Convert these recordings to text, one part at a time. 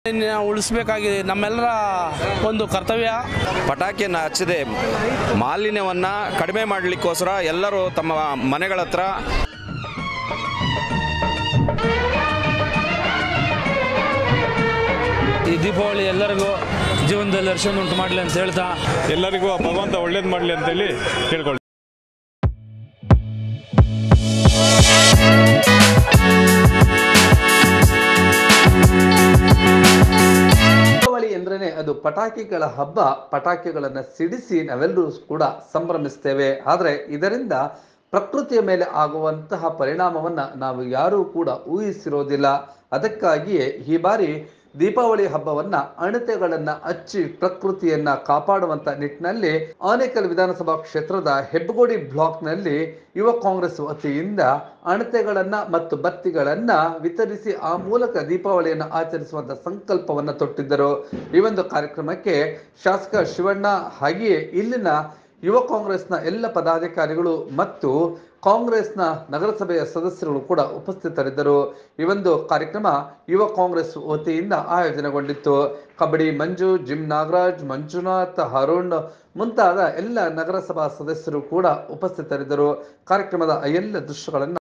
ಉಳಿಸ್ಬೇಕಾಗಿ ನಮ್ಮೆಲ್ಲರ ಒಂದು ಕರ್ತವ್ಯ ಪಟಾಕಿಯನ್ನು ಹಚ್ಚದೆ ಮಾಲಿನ್ಯವನ್ನು ಕಡಿಮೆ ಮಾಡಲಿಕ್ಕೋಸ್ಕರ ಎಲ್ಲರೂ ತಮ್ಮ ಮನೆಗಳ ಹತ್ರ ಈ ದೀಪಾವಳಿ ಎಲ್ಲರಿಗೂ ಜೀವನದಲ್ಲಿ ಹರ್ಷವನ್ನು ಉಂಟು ಮಾಡಲಿ ಅಂತ ಹೇಳ್ತಾ ಎಲ್ಲರಿಗೂ ಆ ಭಗವಂತ ಒಳ್ಳೇದು ಮಾಡಲಿ ಅಂತೇಳಿ ಕೇಳ್ಕೊಳ್ತೀನಿ ದೀಪಾವಳಿ ಎಂದ್ರೇನೆ ಅದು ಪಟಾಕಿಗಳ ಹಬ್ಬ ಪಟಾಕಿಗಳನ್ನ ಸಿಡಿಸಿ ನಾವೆಲ್ಲರೂ ಕೂಡ ಸಂಭ್ರಮಿಸ್ತೇವೆ ಆದರೆ ಇದರಿಂದ ಪ್ರಕೃತಿಯ ಮೇಲೆ ಆಗುವಂತಹ ಪರಿಣಾಮವನ್ನ ನಾವು ಯಾರೂ ಕೂಡ ಊಹಿಸಿರೋದಿಲ್ಲ ಅದಕ್ಕಾಗಿಯೇ ಈ ಬಾರಿ ದೀಪಾವಳಿ ಹಬ್ಬವನ್ನ ಅಣತೆಗಳನ್ನ ಹಚ್ಚಿ ಪ್ರಕೃತಿಯನ್ನ ಕಾಪಾಡುವಂತ ನಿಟ್ಟಿನಲ್ಲಿ ಆನೇಕಲ್ ವಿಧಾನಸಭಾ ಕ್ಷೇತ್ರದ ಹೆಬ್ಬಗೋಡಿ ಬ್ಲಾಕ್ನಲ್ಲಿ ಯುವ ಕಾಂಗ್ರೆಸ್ ವತಿಯಿಂದ ಅಣತೆಗಳನ್ನ ಮತ್ತು ಬತ್ತಿಗಳನ್ನ ವಿತರಿಸಿ ಆ ಮೂಲಕ ದೀಪಾವಳಿಯನ್ನು ಆಚರಿಸುವಂತ ಸಂಕಲ್ಪವನ್ನ ತೊಟ್ಟಿದ್ದರು ಈ ಒಂದು ಕಾರ್ಯಕ್ರಮಕ್ಕೆ ಶಾಸಕ ಶಿವಣ್ಣ ಹಾಗೆಯೇ ಇಲ್ಲಿನ ಯುವ ಕಾಂಗ್ರೆಸ್ನ ಎಲ್ಲ ಪದಾಧಿಕಾರಿಗಳು ಮತ್ತು ಕಾಂಗ್ರೆಸ್ನ ನಗರಸಭೆಯ ಸದಸ್ಯರು ಕೂಡ ಉಪಸ್ಥಿತರಿದ್ದರು ಈ ಒಂದು ಕಾರ್ಯಕ್ರಮ ಯುವ ಕಾಂಗ್ರೆಸ್ ವತಿಯಿಂದ ಆಯೋಜನೆಗೊಂಡಿತ್ತು ಕಬಡ್ಡಿ ಮಂಜು ಜಿಮ್ ನಾಗರಾಜ್ ಮಂಜುನಾಥ್ ಅರುಣ್ ಮುಂತಾದ ಎಲ್ಲ ನಗರಸಭಾ ಸದಸ್ಯರು ಕೂಡ ಉಪಸ್ಥಿತರಿದ್ದರು ಕಾರ್ಯಕ್ರಮದ ಆ ಎಲ್ಲ ದೃಶ್ಯಗಳನ್ನು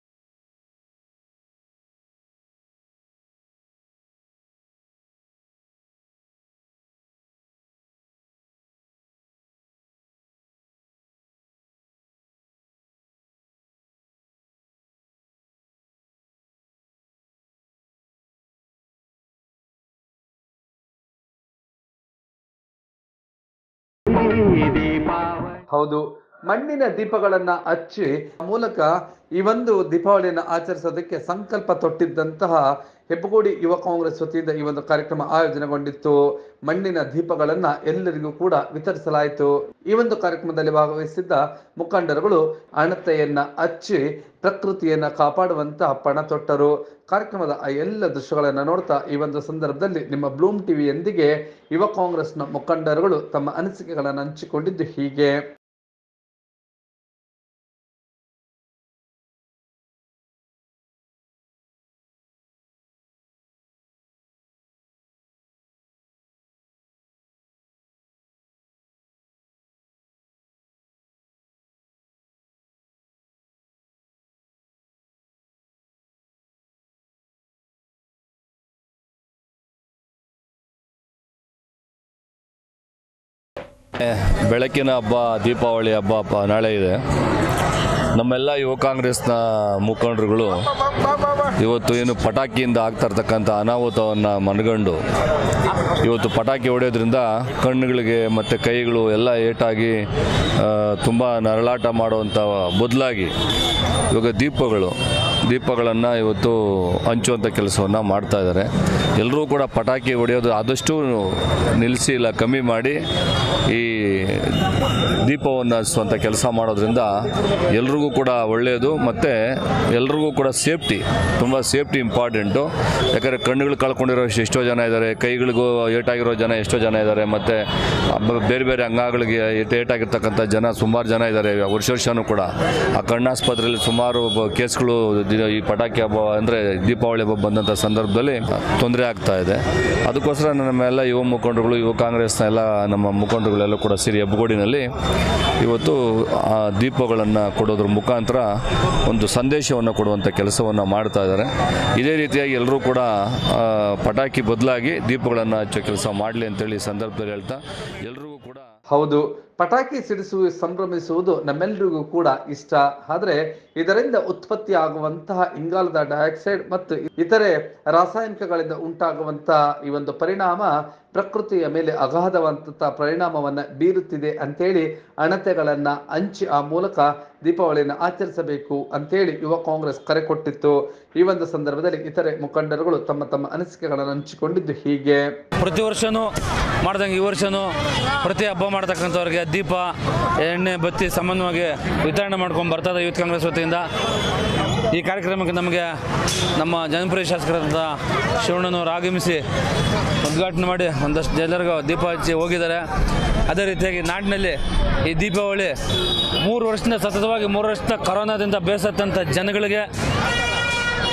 ಹೌದು ಮಣ್ಣಿನ ದೀಪಗಳನ್ನ ಹಚ್ಚಿ ಆ ಮೂಲಕ ಈ ಒಂದು ದೀಪಾವಳಿಯನ್ನು ಆಚರಿಸೋದಕ್ಕೆ ಸಂಕಲ್ಪ ತೊಟ್ಟಿದ್ದಂತಹ ಹೆಬ್ಬಗೋಡಿ ಯುವ ಕಾಂಗ್ರೆಸ್ ವತಿಯಿಂದ ಈ ಒಂದು ಕಾರ್ಯಕ್ರಮ ಆಯೋಜನೆಗೊಂಡಿತ್ತು ಮಣ್ಣಿನ ದೀಪಗಳನ್ನ ಎಲ್ಲರಿಗೂ ಕೂಡ ವಿತರಿಸಲಾಯಿತು ಈ ಒಂದು ಕಾರ್ಯಕ್ರಮದಲ್ಲಿ ಭಾಗವಹಿಸಿದ್ದ ಮುಖಂಡರುಗಳು ಅಣತೆಯನ್ನ ಹಚ್ಚಿ ಪ್ರಕೃತಿಯನ್ನ ಕಾಪಾಡುವಂತಹ ಪಣ ತೊಟ್ಟರು ಕಾರ್ಯಕ್ರಮದ ಆ ಎಲ್ಲ ದೃಶ್ಯಗಳನ್ನು ನೋಡ್ತಾ ಈ ಒಂದು ಸಂದರ್ಭದಲ್ಲಿ ನಿಮ್ಮ ಬ್ಲೂಮ್ ಟಿವಿಯೊಂದಿಗೆ ಯುವ ಕಾಂಗ್ರೆಸ್ನ ಮುಖಂಡರುಗಳು ತಮ್ಮ ಅನಿಸಿಕೆಗಳನ್ನು ಹಂಚಿಕೊಂಡಿದ್ದು ಹೀಗೆ ಬೆಳಕಿನ ಹಬ್ಬ ದೀಪಾವಳಿ ಹಬ್ಬ ಪ- ನಾಳೆ ಇದೆ ನಮ್ಮೆಲ್ಲ ಯುವ ಕಾಂಗ್ರೆಸ್ನ ಮುಖಂಡರುಗಳು ಇವತ್ತು ಏನು ಪಟಾಕಿಯಿಂದ ಆಗ್ತಾ ಇರ್ತಕ್ಕಂಥ ಅನಾಹುತವನ್ನು ಮನಗಂಡು ಇವತ್ತು ಪಟಾಕಿ ಹೊಡೆಯೋದ್ರಿಂದ ಕಣ್ಣುಗಳಿಗೆ ಮತ್ತು ಕೈಗಳು ಎಲ್ಲ ಏಟಾಗಿ ತುಂಬ ನರಳಾಟ ಮಾಡುವಂಥ ಬದಲಾಗಿ ಇವಾಗ ದೀಪಗಳು ದೀಪಗಳನ್ನು ಇವತ್ತು ಹಂಚುವಂಥ ಕೆಲಸವನ್ನು ಮಾಡ್ತಾ ಇದ್ದಾರೆ ಎಲ್ಲರೂ ಕೂಡ ಪಟಾಕಿ ಹೊಡೆಯೋದು ಆದಷ್ಟು ನಿಲ್ಲಿಸಿ ಇಲ್ಲ ಕಮ್ಮಿ ಮಾಡಿ ಈ ದೀಪವನ್ನು ಹಚ್ಚುವಂಥ ಕೆಲಸ ಮಾಡೋದ್ರಿಂದ ಎಲ್ರಿಗೂ ಕೂಡ ಒಳ್ಳೆಯದು ಮತ್ತು ಎಲ್ರಿಗೂ ಕೂಡ ಸೇಫ್ಟಿ ತುಂಬ ಸೇಫ್ಟಿ ಇಂಪಾರ್ಟೆಂಟು ಯಾಕಂದರೆ ಕಣ್ಣುಗಳು ಕಳ್ಕೊಂಡಿರೋ ಎಷ್ಟೋ ಜನ ಇದ್ದಾರೆ ಕೈಗಳಿಗೂ ಏಟಾಗಿರೋ ಜನ ಎಷ್ಟೋ ಜನ ಇದ್ದಾರೆ ಮತ್ತು ಬೇರೆ ಬೇರೆ ಅಂಗಗಳಿಗೆ ಏಟ್ ಏಟಾಗಿರ್ತಕ್ಕಂಥ ಜನ ಸುಮಾರು ಜನ ಇದ್ದಾರೆ ವರ್ಷ ವರ್ಷವೂ ಕೂಡ ಆ ಕಣ್ಣಾಸ್ಪತ್ರೆಯಲ್ಲಿ ಸುಮಾರು ಬ- ಕೇಸ್ಗಳು ದಿ- ಈ ಪಟಾಕಿ ಹಬ್ಬ ಅಂದರೆ ದೀಪಾವಳಿ ಹಬ್ಬ ಬಂದಂಥ ಸಂದರ್ಭದಲ್ಲಿ ತೊಂದರೆ ಆಗ್ತಾ ಇದೆ ಅದಕ್ಕೋಸ್ಕರ ನಮ್ಮೆಲ್ಲ ಯುವ ಮುಖಂಡರುಗಳು ಯುವ ಕಾಂಗ್ರೆಸ್ನ ಎಲ್ಲ ನಮ್ಮ ಮುಖಂಡರುಗಳೆಲ್ಲ ಕೂಡ ಸೇರಿ ಹೆಬ್ಬಗೋಡಿನಲ್ಲಿ ಇವತ್ತು ಆ ದೀಪಗಳನ್ನು ಕೊಡೋದ್ರ ಮುಖಾಂತರ ಒಂದು ಸಂದೇಶವನ್ನು ಕೊಡುವಂಥ ಕೆಲಸವನ್ನು ಮಾಡ್ತಾ ಇದ್ದಾರೆ ಇದೇ ರೀತಿಯಾಗಿ ಎಲ್ಲರೂ ಕೂಡ ಆ, ಪಟಾಕಿ ಬದಲಾಗಿ ದೀಪಗಳನ್ನು ಹಚ್ಚೋ ಕೆಲಸ ಮಾಡಲಿ ಅಂತೇಳಿ ಈ ಸಂದರ್ಭದಲ್ಲಿ ಹೇಳ್ತಾ ಎಲ್ರಿಗೂ ಕೂಡ ಹೌದು ಪಟಾಕಿ ಸಿಡಿಸು ಸಂಭ್ರಮಿಸುವುದು ನಮ್ಮೆಲ್ಲರಿಗೂ ಕೂಡ ಇಷ್ಟ ಆದರೆ ಇದರಿಂದ ಉತ್ಪತ್ತಿ ಆಗುವಂತಹ ಇಂಗಾಲದ ಡೈಆಕ್ಸೈಡ್ ಮತ್ತು ಇತರೆ ರಾಸಾಯನಿಕಗಳಿಂದ ಉಂಟಾಗುವಂತಹ ಈ ಒಂದು ಪರಿಣಾಮ ಪ್ರಕೃತಿಯ ಮೇಲೆ ಅಗಾಧವಂತ ಪರಿಣಾಮವನ್ನ ಬೀರುತ್ತಿದೆ ಅಂತೇಳಿ ಅಣತೆಗಳನ್ನ ಹಂಚಿ ಆ ಮೂಲಕ ದೀಪಾವಳಿಯನ್ನು ಆಚರಿಸಬೇಕು ಅಂತೇಳಿ ಯುವ ಕಾಂಗ್ರೆಸ್ ಕರೆ ಕೊಟ್ಟಿತ್ತು ಈ ಒಂದು ಸಂದರ್ಭದಲ್ಲಿ ಇತರೆ ಮುಖಂಡರುಗಳು ತಮ್ಮ ತಮ್ಮ ಅನಿಸಿಕೆಗಳನ್ನು ಹಂಚಿಕೊಂಡಿದ್ದು ಹೀಗೆ ಪ್ರತಿ ವರ್ಷವೂ ಮಾಡ್ದಂಗೆ ಈ ವರ್ಷವೂ ಪ್ರತಿ ಹಬ್ಬ ಮಾಡ್ತಕ್ಕಂಥವ್ರಿಗೆ ದೀಪ ಎಣ್ಣೆ ಬತ್ತಿ ಸಾಮಾನ್ಯವಾಗಿ ವಿತರಣೆ ಮಾಡ್ಕೊಂಡು ಬರ್ತದೆ ಯೂತ್ ಕಾಂಗ್ರೆಸ್ ವತಿಯಿಂದ ಈ ಕಾರ್ಯಕ್ರಮಕ್ಕೆ ನಮಗೆ ನಮ್ಮ ಜನಪ್ರಿಯ ಶಾಸಕರಾದ ಶಿವಣ್ಣನವರು ಆಗಮಿಸಿ ಉದ್ಘಾಟನೆ ಮಾಡಿ ಒಂದಷ್ಟು ಜನರಿಗೂ ದೀಪ ಹಚ್ಚಿ ಹೋಗಿದ್ದಾರೆ ಅದೇ ರೀತಿಯಾಗಿ ನಾಡಿನಲ್ಲಿ ಈ ದೀಪಾವಳಿ ಮೂರು ವರ್ಷದಿಂದ ಸತತವಾಗಿ ಮೂರು ವರ್ಷದ ಕೊರೋನಾದಿಂದ ಬೇಸತ್ತಂಥ ಜನಗಳಿಗೆ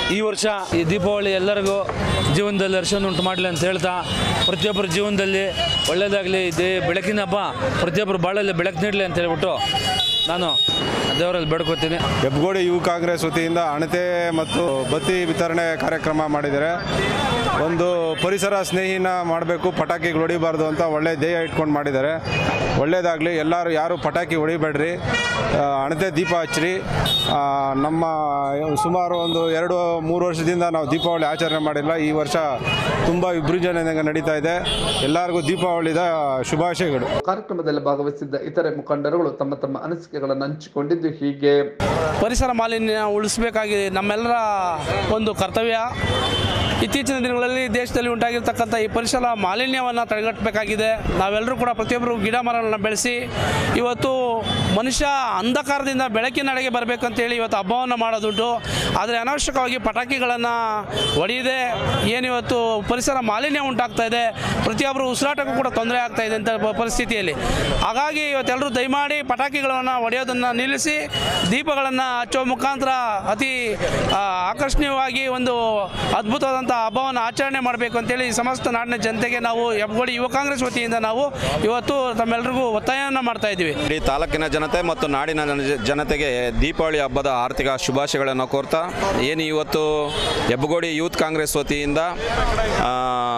ಈ ವರ್ಷ ಈ ದೀಪಾವಳಿ ಎಲ್ಲರಿಗೂ ಜೀವನದಲ್ಲಿ ಹರ್ಷವನ್ನು ಉಂಟು ಮಾಡಲಿ ಅಂತ ಹೇಳ್ತಾ ಪ್ರತಿಯೊಬ್ಬರ ಜೀವನದಲ್ಲಿ ಒಳ್ಳೆಯದಾಗಲಿ ಇದೇ ಬೆಳಕಿನ ಹಬ್ಬ ಪ್ರತಿಯೊಬ್ಬರು ಬಾಳಲ್ಲಿ ಬೆಳಕು ನೀಡಲಿ ಅಂತ ಹೇಳ್ಬಿಟ್ಟು ನಾನು ದೇವರಲ್ಲಿ ಬೇಡ್ಕೊತೀನಿ ಹೆಬ್ಗೋಡಿ ಯುವ ಕಾಂಗ್ರೆಸ್ ವತಿಯಿಂದ ಅಣತೆ ಮತ್ತು ಬತ್ತಿ ವಿತರಣೆ ಕಾರ್ಯಕ್ರಮ ಮಾಡಿದ್ದಾರೆ ಒಂದು ಪರಿಸರ ಸ್ನೇಹಿನ ಮಾಡಬೇಕು ಪಟಾಕಿಗಳು ಹೊಡಿಬಾರ್ದು ಅಂತ ಒಳ್ಳೆ ಧ್ಯೇಯ ಇಟ್ಕೊಂಡು ಮಾಡಿದ್ದಾರೆ ಒಳ್ಳೆಯದಾಗಲಿ ಎಲ್ಲರೂ ಯಾರು ಪಟಾಕಿ ಹೊಡಿಬೇಡ್ರಿ ಆ, ಅಣತೆ ದೀಪ ಹಚ್ಚ್ರಿ ಆ, ನಮ್ಮ ಸುಮಾರು ಒಂದು ಎರಡು ಮೂರು ವರ್ಷದಿಂದ ನಾವು ದೀಪಾವಳಿ ಆಚರಣೆ ಮಾಡಿಲ್ಲ ಈ ವರ್ಷ ತುಂಬ ವಿಜೃಂಭಣೆಯಿಂದ ನಡೀತಾ ಇದೆ ಎಲ್ಲರಿಗೂ ದೀಪಾವಳಿದ ಶುಭಾಶಯಗಳು ಕಾರ್ಯಕ್ರಮದಲ್ಲಿ ಭಾಗವಹಿಸಿದ್ದ ಇತರೆ ಮುಖಂಡರುಗಳು ತಮ್ಮ ತಮ್ಮ ಅನಿಸಿಕೆಗಳನ್ನು ಹಂಚಿಕೊಂಡಿದ್ದು ಹೀಗೆ ಪರಿಸರ ಮಾಲಿನ್ಯ ಉಳಿಸಬೇಕಾಗಿ ನಮ್ಮೆಲ್ಲರ ಒಂದು ಕರ್ತವ್ಯ ಇತ್ತೀಚಿನ ದಿನಗಳಲ್ಲಿ ದೇಶದಲ್ಲಿ ಉಂಟಾಗಿರ್ತಕ್ಕಂಥ ಈ ಪರಿಸರ ಮಾಲಿನ್ಯವನ್ನು ತಡೆಗಟ್ಟಬೇಕಾಗಿದೆ ನಾವೆಲ್ಲರೂ ಕೂಡ ಪ್ರತಿಯೊಬ್ಬರು ಗಿಡ ಮರಗಳನ್ನ ಬೆಳೆಸಿ ಇವತ್ತು ಮನುಷ್ಯ ಅಂಧಕಾರದಿಂದ ಬೆಳಕಿನಡೆಗೆ ಬರಬೇಕಂತೇಳಿ ಇವತ್ತು ಹಬ್ಬವನ್ನು ಮಾಡೋದುಂಟು ಆದರೆ ಅನಾವಶ್ಯಕವಾಗಿ ಪಟಾಕಿಗಳನ್ನು ಹೊಡೆಯದೆ ಏನಿವತ್ತು ಪರಿಸರ ಮಾಲಿನ್ಯ ಉಂಟಾಗ್ತಾ ಇದೆ ಪ್ರತಿಯೊಬ್ಬರು ಉಸಿರಾಟಕ್ಕೂ ಕೂಡ ತೊಂದರೆ ಆಗ್ತಾ ಇದೆ ಅಂತ ಪ- ಪರಿಸ್ಥಿತಿಯಲ್ಲಿ ಹಾಗಾಗಿ ಇವತ್ತೆಲ್ಲರೂ ದಯಮಾಡಿ ಪಟಾಕಿಗಳನ್ನು ಹೊಡೆಯೋದನ್ನು ನಿಲ್ಲಿಸಿ ದೀಪಗಳನ್ನು ಹಚ್ಚೋ ಮುಖಾಂತರ ಅತಿ ಆ, ಆಕರ್ಷಣೀಯವಾಗಿ ಒಂದು ಅದ್ಭುತವಾದಂಥ ಹಬ್ಬವನ್ನು ಆಚರಣೆ ಮಾಡಬೇಕು ಅಂತೇಳಿ ಸಮಸ್ತ ನಾಡಿನ ಜನತೆಗೆ ನಾವು ಹೆಬ್ಗೋಡಿ ಯುವ ಕಾಂಗ್ರೆಸ್ ವತಿಯಿಂದ ನಾವು ಇವತ್ತು ತಮ್ಮೆಲ್ಲರಿಗೂ ಒತ್ತಾಯವನ್ನು ಮಾಡ್ತಾ ಇದ್ದೀವಿ ಇಡೀ ತಾಲೂಕಿನ ಜನತೆ ಮತ್ತು ನಾಡಿನ ಜನ- ಜನತೆಗೆ ದೀಪಾವಳಿ ಹಬ್ಬದ ಆರ್ಥಿಕ ಶುಭಾಶಯಗಳನ್ನು ಕೋರ್ತಾ ಏನು ಇವತ್ತು ಹೆಬ್ಬಗೋಡಿ ಯೂತ್ ಕಾಂಗ್ರೆಸ್ ವತಿಯಿಂದ ಆ,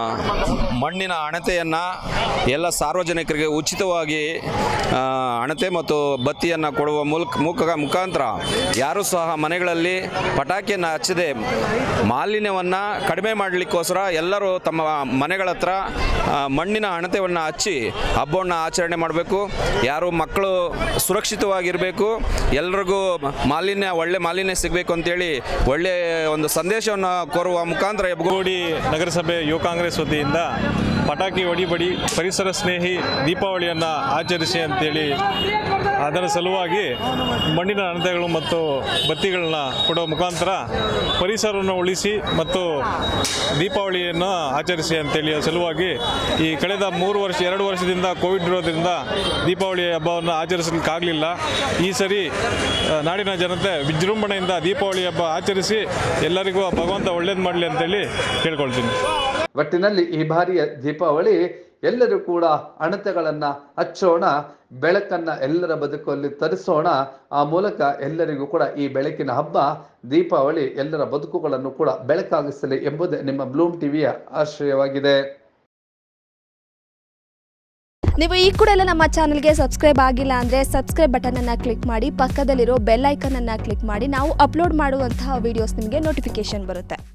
ಮಣ್ಣಿನ ಅಣತೆಯನ್ನು ಎಲ್ಲ ಸಾರ್ವಜನಿಕರಿಗೆ ಉಚಿತವಾಗಿ ಆ, ಅಣತೆ ಮತ್ತು ಬತ್ತಿಯನ್ನು ಕೊಡುವ ಮೂಲಕ ಮುಖ ಮುಖಾಂತರ ಯಾರೂ ಸಹ ಮನೆಗಳಲ್ಲಿ ಪಟಾಕಿಯನ್ನು ಹಚ್ಚದೆ ಮಾಲಿನ್ಯವನ್ನು ಕಡಿಮೆ ಮಾಡಲಿಕ್ಕೋಸ್ಕರ ಎಲ್ಲರೂ ತಮ್ಮ ಮನೆಗಳ ಹತ್ರ ಆ, ಮಣ್ಣಿನ ಹಣತೆಯನ್ನು ಹಚ್ಚಿ ಹಬ್ಬವನ್ನು ಆಚರಣೆ ಮಾಡಬೇಕು ಯಾರು ಮಕ್ಕಳು ಸುರಕ್ಷಿತವಾಗಿರಬೇಕು ಎಲ್ರಿಗೂ ಮಾಲಿನ್ಯ ಒಳ್ಳೆ ಮಾಲಿನ್ಯ ಸಿಗಬೇಕು ಅಂತೇಳಿ ಒಳ್ಳೆ ಒಂದು ಸಂದೇಶವನ್ನು ಕೋರುವ ಮುಖಾಂತರ ಹೆಬ್ಬಗೋಡಿ ಹೆಬ್ಗೋಡಿ ನಗರಸಭೆ ಯುವ ಕಾಂಗ್ರೆಸ್ ವತಿಯಿಂದ ಪಟಾಕಿ ಹೊಡಿಬಡಿ ಪರಿಸರ ಸ್ನೇಹಿ ದೀಪಾವಳಿಯನ್ನು ಆಚರಿಸಿ ಅಂತೇಳಿ ಅದರ ಸಲುವಾಗಿ ಮಣ್ಣಿನ ಅಣತೆಗಳು ಮತ್ತು ಬತ್ತಿಗಳನ್ನ ಕೊಡೋ ಮುಖಾಂತರ ಪರಿಸರವನ್ನು ಉಳಿಸಿ ಮತ್ತು ದೀಪಾವಳಿಯನ್ನು ಆಚರಿಸಿ ಅಂತೇಳಿ ಅದರ ಸಲುವಾಗಿ ಈ ಕಳೆದ ಮೂರು ವರ್ಷ ಎರಡು ವರ್ಷದಿಂದ ಕೋವಿಡ್ ಇರೋದ್ರಿಂದ ದೀಪಾವಳಿ ಹಬ್ಬವನ್ನು ಆಚರಿಸಲಿಕ್ಕಾಗಲಿಲ್ಲ ಈ ಸರಿ ಆ, ನಾಡಿನ ಜನತೆ ವಿಜೃಂಭಣೆಯಿಂದ ದೀಪಾವಳಿ ಹಬ್ಬ ಆಚರಿಸಿ ಎಲ್ಲರಿಗೂ ಭಗವಂತ ಒಳ್ಳೇದು ಮಾಡಲಿ ಅಂತೇಳಿ ಕೇಳ್ಕೊಳ್ತೀನಿ ಒಟ್ಟಿನಲ್ಲಿ ಈ ಬಾರಿಯ ದೀಪಾವಳಿ ಎಲ್ಲರೂ ಕೂಡ ಅಣತೆಗಳನ್ನ ಹಚ್ಚೋಣ ಬೆಳಕನ್ನ ಎಲ್ಲರ ಬದುಕಲ್ಲಿ ತರಿಸೋಣ ಆ ಮೂಲಕ ಎಲ್ಲರಿಗೂ ಕೂಡ ಈ ಬೆಳಕಿನ ಹಬ್ಬ ದೀಪಾವಳಿ ಎಲ್ಲರ ಬದುಕುಗಳನ್ನು ಕೂಡ ಬೆಳಕಾಗಿಸಲಿ ಎಂಬುದೇ ನಿಮ್ಮ ಬ್ಲೂಮ್ ಟಿವಿಯ ಆಶ್ರಯವಾಗಿದೆ ನೀವು ಈ ಕೂಡ ಎಲ್ಲ ನಮ್ಮ ಚಾನಲ್ಗೆ ಸಬ್ಸ್ಕ್ರೈಬ್ ಆಗಿಲ್ಲ ಅಂದರೆ ಸಬ್ಸ್ಕ್ರೈಬ್ ಬಟನನ್ನು ಕ್ಲಿಕ್ ಮಾಡಿ ಪಕ್ಕದಲ್ಲಿರೋ ಬೆಲ್ ಐಕನನ್ನು ಕ್ಲಿಕ್ ಮಾಡಿ ನಾವು ಅಪ್ಲೋಡ್ ಮಾಡುವಂತಹ ವೀಡಿಯೋಸ್ ನಿಮಗೆ ನೋಟಿಫಿಕೇಶನ್ ಬರುತ್ತೆ